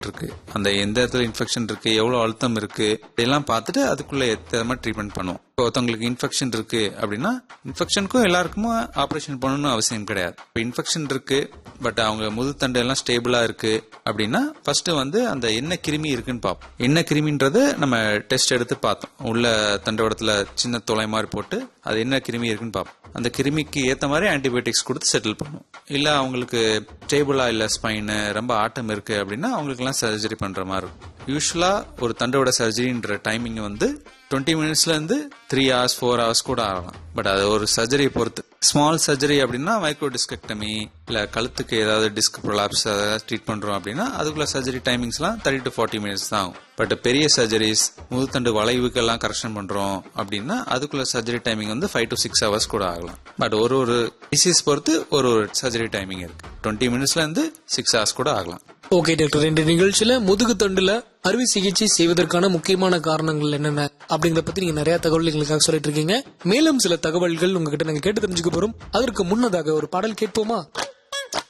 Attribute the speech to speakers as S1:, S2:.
S1: இருக்கு அந்த எந்த இடத்துல இன்ஃபெக்ஷன் இருக்கு எவ்வளவு அழுத்தம் இருக்கு இதெல்லாம் பார்த்துட்டு அதுக்குள்ள எத்த மாதிரி ட்ரீட்மெண்ட் பண்ணுவோம் இப்போ ஒருத்தவங்களுக்கு இன்ஃபெக்ஷன் இருக்கு அப்படின்னா இன்ஃபெக்ஷனுக்கும் எல்லாருக்கும் ஆபரேஷன் பண்ணணும்னு அவசியம் கிடையாது இப்போ இன்ஃபெக்ஷன் இருக்கு பட் அவங்க முதுத்தண்டு எல்லாம் ஸ்டேபிளா இருக்கு அப்படின்னா ஃபர்ஸ்ட் வந்து அந்த என்ன கிருமி இருக்குன்னு பார்ப்போம் என்ன கிருமின்றது நம்ம டெஸ்ட் எடுத்து பார்த்தோம் உள்ள தண்டவடத்துல சின்ன துளை மாதிரி போட்டு அது என்ன கிருமி இருக்குன்னு பார்ப்போம் அந்த கிருமிக்கு ஏத்த மாதிரி ஆன்டிபயோட்டிக்ஸ் கொடுத்து செட்டில் பண்ணுவோம் இல்ல அவங்களுக்கு ஸ்டேபிளா இல்ல ஸ்பைன் ரொம்ப ஆட்டம் இருக்கு அப்படின்னா அவங்களுக்கு எல்லாம் சர்ஜரி பண்ற மாதிரி இருக்கும் யூஸ்வலா ஒரு தண்டோட சர்ஜரின்ற டைமிங் வந்து டுவெண்ட்டி மினிட்ஸ்ல இருந்து த்ரீ ஹவர்ஸ் ஃபோர் ஹவர்ஸ் கூட ஆகலாம் பட் அது ஒரு சர்ஜரியை பொறுத்து ஸ்மால் சர்ஜரி அப்படின்னா மைக்ரோ டிஸ்கெக்டமி இல்ல கழுத்துக்கு ஏதாவது டிஸ்க் ப்ரொலாப்ஸ் அதாவது ட்ரீட் பண்றோம் அப்படின்னா அதுக்குள்ள சர்ஜரி டைமிங்ஸ்லாம் தேர்ட்டி டு ஃபார்ட்டி மினிட்ஸ் தான் ஆகும் பட் பெரிய சர்ஜரிஸ் முதுத்தண்டு வளைவுக்கெல்லாம் கரெக்ஷன் பண்றோம் அப்படின்னா அதுக்குள்ள சர்ஜரி டைமிங் வந்து ஃபைவ் டு சிக்ஸ் ஹவர்ஸ் கூட ஆகலாம் பட் ஒரு ஒரு டிசீஸ் பொறுத்து ஒரு ஒரு சர்ஜரி டைமிங் இருக்கு டுவெண்ட்டி மினிட்ஸ்ல இருந்து சிக்ஸ் ஹவர்ஸ் கூட ஆகலாம்
S2: ஓகே டாக்டர் இந்த நிகழ்ச்சியில முதுகு தண்டுல அறுவை சிகிச்சை செய்வதற்கான முக்கியமான காரணங்கள் என்னென்ன அப்படிங்கறத பத்தி நீங்க நிறைய தகவல் எங்களுக்காக சொல்லிட்டு இருக்கீங்க மேலும் சில தகவல்கள் உங்ககிட்ட நாங்க கேட்டு தெரிஞ்சுக்க போறோம் அதற்கு முன்னதாக ஒரு பாடல் கேட்போமா